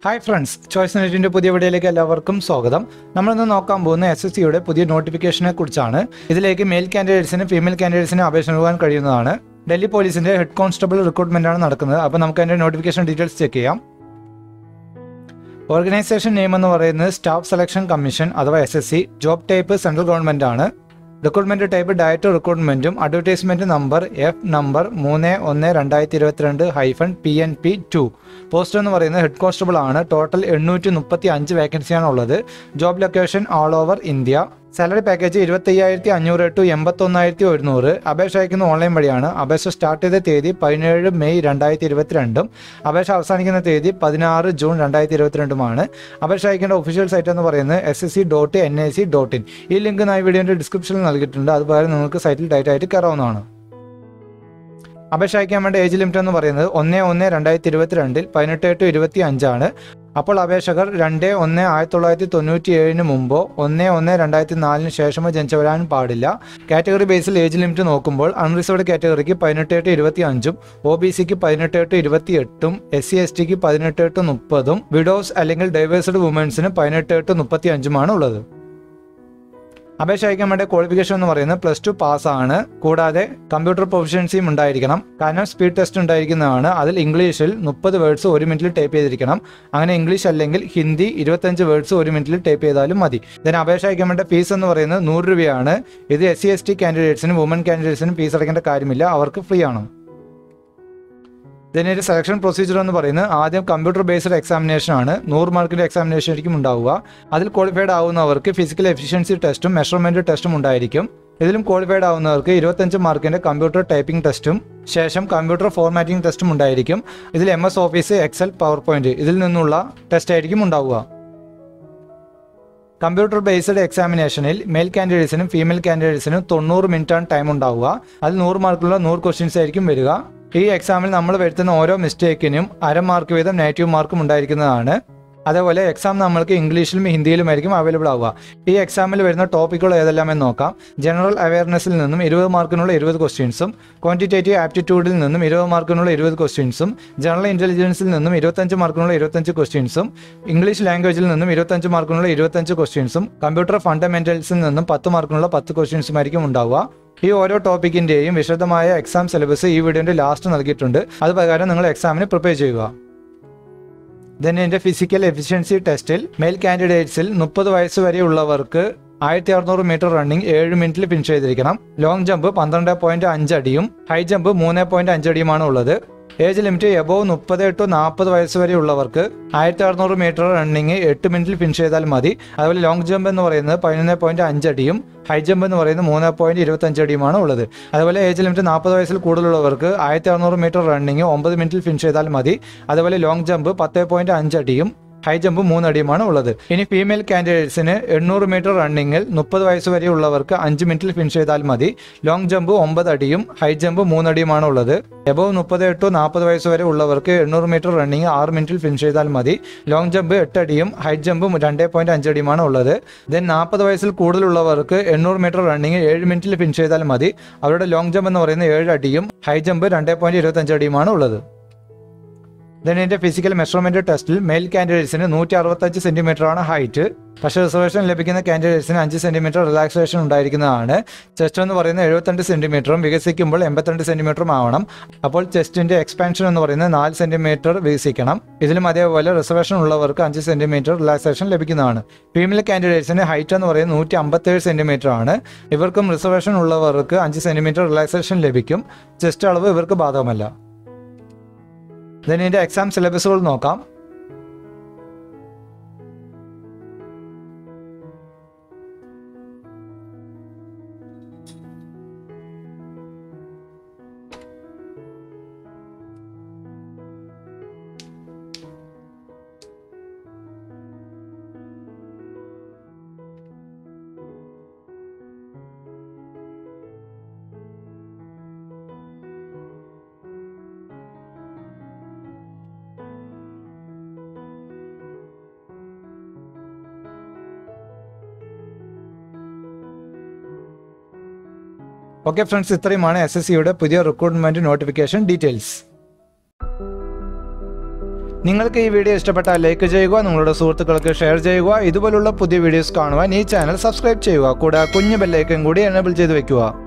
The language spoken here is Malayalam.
ഹായ് ഫ്രണ്ട്സ് ചോയ്സ് നെറ്റിന്റെ പുതിയ വീഡിയോയിലേക്ക് എല്ലാവർക്കും സ്വാഗതം നമ്മളിന്ന് നോക്കാൻ പോകുന്ന എസ് എസ് സിയുടെ പുതിയ നോട്ടിഫിക്കേഷനെ കുറിച്ചാണ് ഇതിലേക്ക് മെയിൽ കാൻഡിഡേറ്റ്സിനും ഫീമെയിൽ കാൻഡിഡേറ്റ്സിനും അപേക്ഷ നൽകാൻ കഴിയുന്നതാണ് ഡൽഹി പോലീസിന്റെ ഹെഡ് കോൺസ്റ്റബിൾ റിക്രൂട്ട്മെന്റ് ആണ് നടക്കുന്നത് അപ്പോൾ നമുക്ക് അതിന്റെ നോട്ടിഫിക്കേഷൻ ഡീറ്റെയിൽസ് ചെക്ക് ചെയ്യാം ഓർഗനൈസേഷൻ നെയിം എന്ന് പറയുന്നത് സ്റ്റാഫ് സെലക്ഷൻ കമ്മീഷൻ അഥവാ S S C job type central government ആണ് റിക്രൂട്ട്മെന്റ് ടൈപ്പ് ഡയറക്റ്റ് റിക്രൂട്ട്മെന്റും അഡ്വർടൈസ്മെന്റ് നമ്പർ എഫ് നമ്പർ മൂന്ന് ഒന്ന് രണ്ടായിരത്തി ഇരുപത്തിരണ്ട് hyphen P N P two post എന്ന് പറയുന്നത് ഹെഡ് കോൺസ്റ്റബിൾ ആണ് ടോട്ടൽ എണ്ണൂറ്റി മുപ്പത്തി അഞ്ച് വേക്കൻസിയാണ് ഉള്ളത് job location all over India salary package ഇരുപത്തി അയ്യായിരത്തി അഞ്ഞൂറ് ടു എൺപത്തൊന്നായിരത്തി ഒരുന്നൂറ് അപേക്ഷ അയക്കുന്ന ഓൺലൈൻ വഴിയാണ് അപേക്ഷ സ്റ്റാർട്ട് ചെയ്ത തീയതി പതിനേഴ് മെയ് രണ്ടായിരത്തി ഇരുപത്തിരണ്ടും അപേക്ഷ അവസാനിക്കുന്ന തീയതി പതിനാറ് ജൂൺ രണ്ടായിരത്തി ഇരുപത്തിരണ്ടുമാണ് അപേക്ഷ അയക്കേണ്ട ഒഫീഷ്യൽ സൈറ്റ് എന്ന് പറയുന്നത് S S C dot N I C dot in ഈ ലിങ്ക് നായി വീഡിയോൻ്റെ ഡിസ്ക്രിപ്ഷനിൽ നൽകിയിട്ടുണ്ട് അതുപോലെ നിങ്ങൾക്ക് സൈറ്റിൽ ഡയറക്റ്റ് ആയിട്ട് കയറാവുന്നതാണ് അപേക്ഷ അയക്കാൻ വേണ്ട ഏജ് ലിമിറ്റ് എന്ന് പറയുന്നത് ഒന്ന് ഒന്ന് രണ്ടായിരത്തി ഇരുപത്തിരണ്ടിൽ പതിനെട്ട് ടു ഇരുപത്തി അഞ്ചാണ് അപ്പോൾ അപേക്ഷകർ രണ്ട് ഒന്ന് ആയിരത്തി തൊള്ളായിരത്തി തൊണ്ണൂറ്റി ഏഴിന് മുമ്പോ ഒന്ന് ഒന്ന് രണ്ടായിരത്തി നാലിന് ശേഷമോ ജനിച്ചവരാൻ പാടില്ല കാറ്റഗറി ബേസിൽ ഏജ് ലിമിറ്റ് നോക്കുമ്പോൾ അൺറിസർവ്ഡ് കാറ്റഗറിക്ക് പതിനെട്ട് ടു ഇരുപത്തി അഞ്ചും ഒ ബി സിക്ക് പതിനെട്ട് ടു ഇരുപത്തി എട്ടും എസ് സി എസ് ടിക്ക് പതിനെട്ട് ടു മുപ്പതും വിഡോസ് അല്ലെങ്കിൽ ഡൈവേഴ്സ്ഡ് വുമൻസിന് പതിനെട്ട് ടു മുപ്പത്തി അഞ്ചുമാണ് ഉള്ളത് അപേക്ഷ അയക്കാൻ വേണ്ട ക്വാളിഫിക്കേഷൻ എന്ന് പറയുന്നത് പ്ലസ് ടു പാസ്സാണ് കൂടാതെ കമ്പ്യൂട്ടർ പ്രൊഫഷൻസിയും ഉണ്ടായിരിക്കണം കാരണം സ്പീഡ് ടെസ്റ്റ് ഉണ്ടായിരിക്കുന്നതാണ് അതിൽ ഇംഗ്ലീഷിൽ മുപ്പത് വേർഡ്സ് ഒരു മിനിറ്റിൽ ടൈപ്പ് ചെയ്തിരിക്കണം അങ്ങനെ ഇംഗ്ലീഷ് അല്ലെങ്കിൽ ഹിന്ദി ഇരുപത്തഞ്ച് വേർഡ്സ് ഒരു മിനിറ്റിൽ ടൈപ്പ് ചെയ്താലും മതി ഇതിന് അപേക്ഷ അയക്കാൻ വേണ്ട ഫീസ് എന്ന് പറയുന്നത് നൂറ് രൂപയാണ് ഇത് എസ് സി എസ് ടി കാൻഡിഡേറ്റ്സിനും വുമൻ കാൻഡിഡേറ്റ്സിനും ഫീസ് അടയ്ക്കേണ്ട കാര്യമില്ല അവർക്ക് ഫ്രീ ആണ് ഇതിൻ്റെ സെലക്ഷൻ പ്രൊസീജിയർ എന്ന് പറയുന്നത് ആദ്യം കമ്പ്യൂട്ടർ ബേസ്ഡ് എക്സാമിനേഷൻ ആണ് നൂറ് മാർക്കിൻ്റെ എക്സാമിനേഷൻ ആയിരിക്കും ഉണ്ടാവുക അതിൽ ക്വാളിഫൈഡ് ആവുന്നവർക്ക് ഫിസിക്കൽ എഫിഷ്യൻസി ടെസ്റ്റും മെഷർമെൻറ്റ് ടെസ്റ്റും ഉണ്ടായിരിക്കും ഇതിലും ക്വാളിഫൈഡ് ആവുന്നവർക്ക് ഇരുപത്തഞ്ച് മാർക്കിൻ്റെ കമ്പ്യൂട്ടർ ടൈപ്പിംഗ് ടെസ്റ്റും ശേഷം കമ്പ്യൂട്ടർ ഫോർമാറ്റിംഗ് ടെസ്റ്റും ഉണ്ടായിരിക്കും ഇതിൽ M S office excel power point ഇതിൽ നിന്നുള്ള ടെസ്റ്റ് ആയിരിക്കും ഉണ്ടാവുക കമ്പ്യൂട്ടർ ബേസ്ഡ് എക്സാമിനേഷനിൽ മെയിൽ കാൻഡിഡേറ്റ്സിനും ഫീമെയിൽ കാൻഡിഡേറ്റ്സിനും തൊണ്ണൂറ് മിനിറ്റാണ് ടൈം ഉണ്ടാവുക അതിൽ നൂറ് മാർക്കുള്ള നൂറ് ക്വസ്റ്റ്യൻസ് ആയിരിക്കും വരിക ഈ എക്സാമിൽ നമ്മൾ വരുത്തുന്ന ഓരോ മിസ്റ്റേക്കിനും അര മാർക്ക് വീതം നെഗറ്റീവ് മാർക്കും ഉണ്ടായിരിക്കുന്നതാണ് അതേപോലെ എക്സാം നമ്മൾക്ക് ഇംഗ്ലീഷിലും ഹിന്ദിയിലുമായിരിക്കും അവൈലബിൾ ആവുക ഈ എക്സാമിൽ വരുന്ന ടോപ്പിക്കുകൾ ഏതെല്ലാം എന്ന് നോക്കാം ജനറൽ അവയർനെസ്സിൽ നിന്നും ഇരുപത് മാർക്കിനുള്ള ഇരുപത് ക്വസ്റ്റ്യൻസും ക്വാണ്ടിറ്റേറ്റീവ് ആപ്റ്റിറ്റ്യൂഡിൽ നിന്നും ഇരുപത് മാർക്കിനുള്ള ഇരുപത് ക്വസ്റ്റ്യൻസും ജനറൽ ഇൻ്റലിജൻസിൽ നിന്നും ഇരുപത്തഞ്ച് മാർക്കിനുള്ള ഇരുപത്തഞ്ച് ക്വസ്റ്റ്യൻസും ഇംഗ്ലീഷ് ലാംഗ്വേജിൽ നിന്നും ഇരുപത്തഞ്ച് മാർക്കിനുള്ള ഇരുപത്തഞ്ച് ക്വസ്റ്റ്യൻസും കമ്പ്യൂട്ടർ ഫണ്ടമെന്റൽസിൽ നിന്നും പത്ത് മാർക്കിനുള്ള പത്ത് ക്വസ്റ്റ്യൻസുമായിരിക്കും ഉണ്ടാവുക ഈ ഓരോ ടോപ്പിക്കിന്റെയും വിശദമായ എക്സാം സിലബസ് ഈ വീഡിയോന്റെ ലാസ്റ്റ് നൽകിയിട്ടുണ്ട് അത് പ്രകാരം നിങ്ങൾ എക്സാമിന് പ്രിപ്പയർ ചെയ്യുക ദെൻ എൻ്റെ ഫിസിക്കൽ എഫിഷ്യൻസി ടെസ്റ്റിൽ മെയിൽ കാൻഡിഡേറ്റ്സിൽ മുപ്പത് വയസ്സ് വരെയുള്ളവർക്ക് ആയിരത്തി അറുന്നൂറ് മീറ്റർ റണ്ണിംഗ് ഏഴ് മിനിറ്റിൽ ഫിനിഷ് ചെയ്തിരിക്കണം ലോങ് ജമ്പ് പന്ത്രണ്ട് പോയിന്റ് അഞ്ചടിയും ഹൈ ജമ്പ് മൂന്ന് പോയിന്റ് അഞ്ചടിയുമാണ് ഉള്ളത് ഏജ് ലിമിറ്റ് എബോവ് മുപ്പത് ടു നാൽപ്പത് വയസ്സ് വരെ ഉള്ളവർക്ക് ആയിരത്തി അറുന്നൂറ് മീറ്റർ റണ്ണിങ് എട്ട് മിനിറ്റിൽ ഫിനിഷ് ചെയ്താൽ മതി അതുപോലെ ലോങ് ജമ്പ് എന്ന് പറയുന്നത് പതിനൊന്ന് പോയിന്റ് അഞ്ചടിയും ഹൈ ജമ്പ് എന്ന് പറയുന്നത് മൂന്ന് പോയിന്റ് ഇരുപത്തഞ്ച് അടിയുമാണ് ഉള്ളത് അതുപോലെ ഏജ് ലിമിറ്റ് നാൽപ്പത് വയസ്സിൽ കൂടുതലുള്ളവർക്ക് ആയിരത്തി അറുന്നൂറ് മീറ്റർ റണ്ണിങ് ഒമ്പത് മിനിറ്റിൽ ഫിനിഷ് ചെയ്താൽ മതി അതുപോലെ ലോങ് ജമ്പ് പത്ത് പോയിന്റ് അഞ്ചടിയും ഹൈ ജമ്പ് മൂന്നടിയുമാണ് ഉള്ളത് ഇനി ഫീമെയിൽ കാൻഡിഡേറ്റ്സിന് എണ്ണൂറ് മീറ്റർ റണ്ണിങ്ങിൽ മുപ്പത് വയസ്സ് വരെ ഉള്ളവർക്ക് അഞ്ച് മിനിറ്റിൽ ഫിനിഷ് ചെയ്താൽ മതി ലോങ് ജമ്പ് ഒമ്പത് അടിയും ഹൈ ജമ്പ് മൂന്നടിയുമാണ് ഉള്ളത് എബവ് മുപ്പത് ടു നാൽപ്പത് വയസ്സ് വരെ ഉള്ളവർക്ക് എണ്ണൂറ് മീറ്റർ റണ്ണിങ് ആറ് മിനിറ്റിൽ ഫിനിഷ് ചെയ്താൽ മതി ലോങ് ജമ്പ് എട്ടടിയും ഹൈ ജമ്പ് രണ്ട് പോയിന്റ് അഞ്ചടിയുമാണ് ഉള്ളത് ദെൻ നാൽപ്പത് വയസ്സിൽ കൂടുതലുള്ളവർക്ക് എണ്ണൂറ് മീറ്റർ റണ്ണിങ് ഏഴ് മിനിറ്റിൽ ഫിനിഷ് ചെയ്താൽ മതി അവരുടെ ലോങ് ജമ്പ് എന്ന് പറയുന്നത് ഏഴ് അടിയും ഹൈ ജമ്പ് രണ്ട് പോയിന്റ് ഇരുപത്തഞ്ച് അടിയുമാണ് ഉള്ളത് ദെൻ എൻ്റെ ഫിസിക്കൽ മെഷർമെന്റ് ടെസ്റ്റിൽ മെയിൽ കാൻഡിഡേറ്റ്സിന് നൂറ്റി അറുപത്തഞ്ച് സെന്റിമീറ്റർ ആണ് ഹൈറ്റ് പക്ഷേ റിസർവേഷൻ ലഭിക്കുന്ന കാൻഡിഡേറ്റ്സിന് അഞ്ച് സെന്റിമീറ്റർ റിലാക്സേഷൻ ഉണ്ടായിരിക്കുന്നതാണ് ചെസ്റ്റ് എന്ന് പറയുന്നത് എഴുപത്തിരണ്ട് സെന്റിമീറ്ററും വികസിക്കുമ്പോൾ എൺപത്തിരണ്ട് സെന്റിമീറ്ററും ആവണം അപ്പോൾ ചെസ്റ്റിന്റെ എക്സ്പാൻഷൻ എന്ന് പറയുന്നത് നാല് സെന്റിമീറ്റർ വികസിക്കണം ഇതിലും അതേപോലെ റിസർവേഷൻ ഉള്ളവർക്ക് അഞ്ച് സെന്റിമീറ്റർ റിലാക്സേഷൻ ലഭിക്കുന്നതാണ് ഫീമെയിൽ കാൻഡിഡേറ്റ്സിന് ഹൈറ്റ് എന്ന് പറയുന്നത് നൂറ്റി അമ്പത്തേഴ് സെന്റിമീറ്റർ ആണ് ഇവർക്കും റിസർവേഷൻ ഉള്ളവർക്ക് അഞ്ച് സെന്റിമീറ്റർ റിലാക്സേഷൻ ലഭിക്കും ചെസ്റ്റ് അളവ് ഇവർക്ക് ബാധകമല്ല ദെൻ ഇതിൻ്റെ എക്സാം സിലബസുകൾ നോക്കാം ഓക്കെ ഫ്രണ്ട്സ് ഇത്രയുമാണ് എസ് എസ് സിയുടെ പുതിയ റിക്രൂട്ട്മെന്റ് നോട്ടിഫിക്കേഷൻ ഡീറ്റെയിൽസ് നിങ്ങൾക്ക് ഈ വീഡിയോ ഇഷ്ടപ്പെട്ടാൽ ലൈക്ക് ചെയ്യുക നിങ്ങളുടെ സുഹൃത്തുക്കൾക്ക് ഷെയർ ചെയ്യുക ഇതുപോലുള്ള പുതിയ വീഡിയോസ് കാണുവാൻ ഈ ചാനൽ സബ്സ്ക്രൈബ് ചെയ്യുക കൂടെ ആ കുഞ്ഞു ബെല്ലൈക്കൻ കൂടി എനേബിൾ ചെയ്ത് വെക്കുക